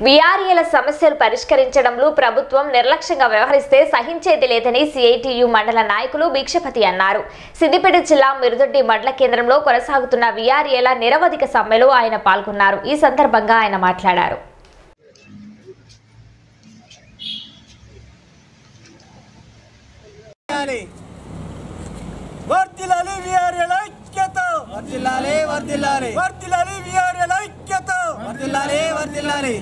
వీఆర్ఏల సమస్యలు పరిష్కరించడంలో ప్రభుత్వం నిర్లక్ష్యంగా వ్యవహరిస్తే సహించేది లేదని సిఐటియు మండల నాయకులు భిక్షపతి అన్నారు సిద్దిపేట జిల్లా మిరుదొడ్డి మండల కేంద్రంలో కొనసాగుతున్న వీఆర్ఏల నిరవధిక సమ్మెలో ఆయన పాల్గొన్నారు ఈ సందర్భంగా ఆయన మాట్లాడారు వర్తిలాలి విఆర్ఎల్ ఐక్యత వర్దిల్లాలి వర్దిల్లాలి వర్తిలాలి విఆర్ఎల్ ఐక్యత వర్దిల్లాలి వర్దిల్లాలి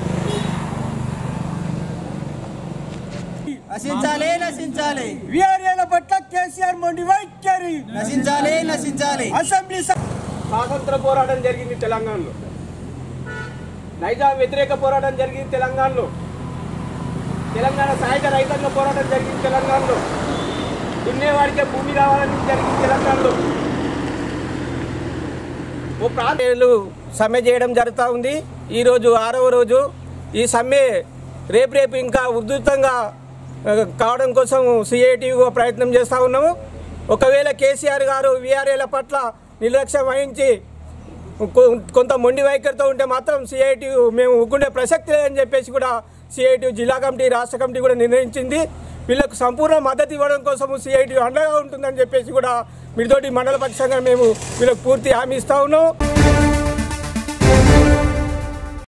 నశించాలి నశించాలి విఆర్ఎల్ పట్ల కేసీఆర్ మొండి వైఖరి నశించాలి నశించాలి అసెంబ్లీ స- స్వాతంత్ర పోరాటం జరిగింది తెలంగాణలో నైజాం వ్యతిరేక పోరాటం జరిగింది తెలంగాణలో తెలంగాణ సాయుధ రైతాంగ పోరాటం జరిగింది తెలంగాణలో దున్నేవాడికే భూమి రావాలని జరిగింది తెలంగాణలో ఓ ప్రాంతాలు సమ్మె చేయడం జరుగుతూ ఉంది ఈరోజు ఆరవ రోజు ఈ సమ్మె రేపు రేపు ఇంకా ఉధృతంగా ఆ, కావడం కోసం సిఐటిగా ప్రయత్నం చేస్తూ ఉన్నాము ఒకవేళ కేసీఆర్ గారు వీఆర్ఏల పట్ల నిర్లక్ష్యం వహించి కొ- కొంత మొండి వైఖరితో ఉంటే మాత్రం సిఐటి మేము ఉగ్గుండే ప్రసక్తి లేదని చెప్పేసి కూడా సిఐటి జిల్లా కమిటీ రాష్ట్ర కమిటీ కూడా నిర్ణయించింది వీళ్ళకు సంపూర్ణ మద్దతు ఇవ్వడం కోసం సిఐటి అండగా ఉంటుందని చెప్పేసి కూడా మీతోటి మండల పక్షంగా మేము వీళ్ళకి పూర్తి హామీ ఇస్తా ఉన్నాం